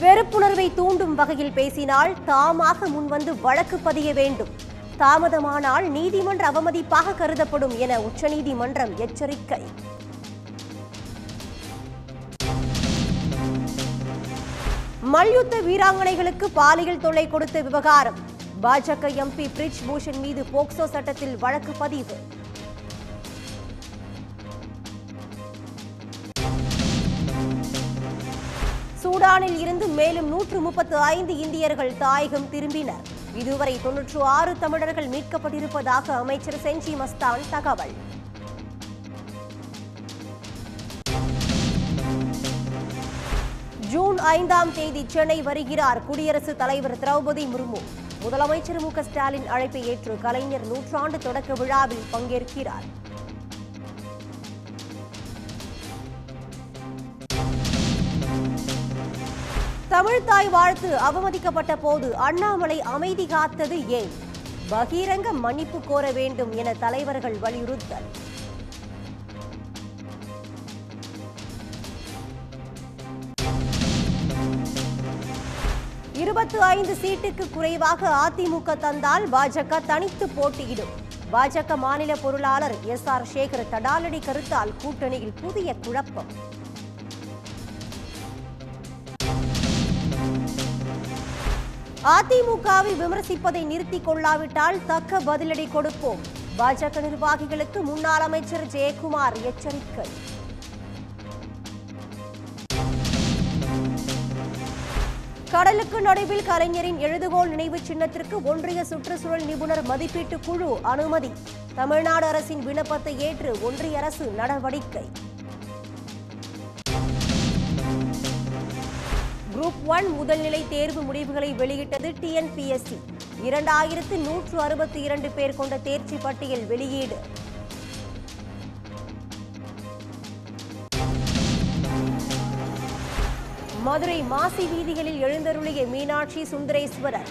வெறுப்புணர்வை தூண்டும் வகையில் பேசினால் தாமாக முன்வந்து வழக்கு பதிய வேண்டும் தாமதமானால் நீதிமன்ற அவமதிப்பாக கருதப்படும் என உச்சநீதிமன்றம் எச்சரிக்கை மல்யுத்த வீராங்கனைகளுக்கு பாலியல் தொல்லை கொடுத்த விவகாரம் பாஜக எம்பி பிரிஜ் பூஷன் மீது போக்சோ சட்டத்தில் வழக்கு பதிவு சூடானில் இருந்து மேலும் நூற்று முப்பத்து ஐந்து இந்தியர்கள் தாயகம் திரும்பினர் இதுவரை தொன்னூற்று ஆறு தமிழர்கள் மீட்கப்பட்டிருப்பதாக அமைச்சர் செஞ்சி மஸ்தான் தகவல் ஜூன் ஐந்தாம் தேதி சென்னை வருகிறார் குடியரசுத் தலைவர் திரௌபதி முர்மு முதலமைச்சர் மு க ஸ்டாலின் அழைப்பை ஏற்று கலைஞர் நூற்றாண்டு தொடக்க விழாவில் பங்கேற்கிறார் தமிழ்தாய் வாழ்த்து அவமதிக்கப்பட்ட போது அண்ணாமலை அமைதி காத்தது ஏன் பகிரங்க மன்னிப்பு கோர வேண்டும் என தலைவர்கள் வலியுறுத்தல் இருபத்து ஐந்து சீட்டுக்கு குறைவாக அதிமுக தந்தால் பாஜக தனித்து போட்டியிடும் பாஜக மாநில பொருளாளர் எஸ் ஆர் சேகர் தடாலடி கருத்தால் கூட்டணியில் புதிய குழப்பம் அதிமுகவை விமர்சிப்பதை நிறுத்திக் கொள்ளாவிட்டால் தக்க பதிலடி கொடுப்போம் பாஜக நிர்வாகிகளுக்கு முன்னாள் அமைச்சர் ஜெயக்குமார் எச்சரிக்கை கடலுக்கு நடுவில் கலைஞரின் எழுதுகோள் நினைவு சின்னத்திற்கு ஒன்றிய சுற்றுச்சூழல் நிபுணர் மதிப்பீட்டு குழு அனுமதி தமிழ்நாடு அரசின் விண்ணப்பத்தை ஏற்று ஒன்றிய அரசு நடவடிக்கை குரூப் ஒன் முதல்நிலை தேர்வு முடிவுகளை வெளியிட்டது டிஎன்பிஎஸ்சி இரண்டாயிரத்து நூற்று அறுபத்தி இரண்டு பேர் கொண்ட தேர்ச்சி பட்டியல் வெளியீடு மதுரை மாசி வீதிகளில் எழுந்தருளிய மீனாட்சி சுந்தரேஸ்வரர்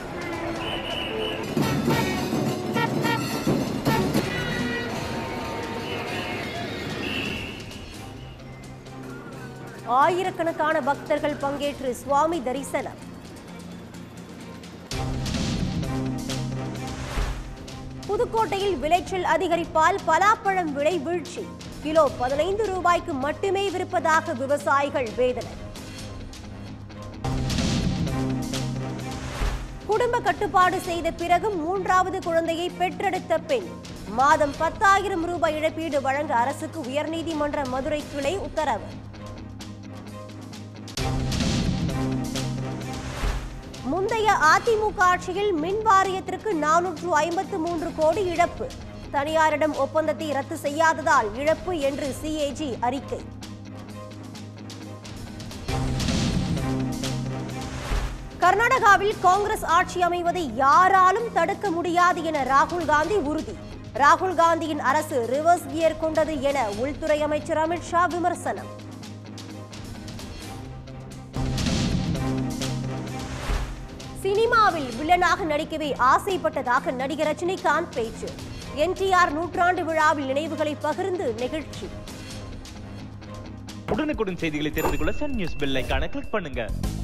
ஆயிரக்கணக்கான பக்தர்கள் பங்கேற்று சுவாமி தரிசனம் புதுக்கோட்டையில் விளைச்சல் அதிகரிப்பால் பலாப்பழம் விலை வீழ்ச்சி கிலோ பதினைந்து ரூபாய்க்கு மட்டுமே விற்பதாக விவசாயிகள் வேதனை குடும்ப கட்டுப்பாடு செய்த பிறகும் மூன்றாவது குழந்தையை பெற்றெடுத்த பெண் மாதம் பத்தாயிரம் ரூபாய் இழப்பீடு வழங்க அரசுக்கு உயர்நீதிமன்ற மதுரை கிளை உத்தரவு முந்தைய அதிமுக ஆட்சியில் மின் வாரியத்திற்கு நானூற்று ஐம்பத்து மூன்று கோடி இழப்பு தனியாரிடம் ஒப்பந்தத்தை ரத்து செய்யாததால் இழப்பு என்று சிஏஜி அறிக்கை கர்நாடகாவில் காங்கிரஸ் ஆட்சி அமைவதை யாராலும் தடுக்க முடியாது என ராகுல் காந்தி உறுதி ராகுல் காந்தியின் அரசு ரிவர்ஸ் கியர் கொண்டது என உள்துறை அமைச்சர் அமித்ஷா விமர்சனம் சினிமாவில் வில்லனாக நடிக்கவே ஆசைப்பட்டதாக நடிகர் ரஜினிகாந்த் பேச்சு என்டிஆர் நூற்றாண்டு விழாவில் நினைவுகளை பகிர்ந்து நிகழ்ச்சி உடனுக்குடன் செய்திகளை தெரிந்து கொள்ள சன் நியூஸ் பெல் ஐகானை கிளிக் பண்ணுங்க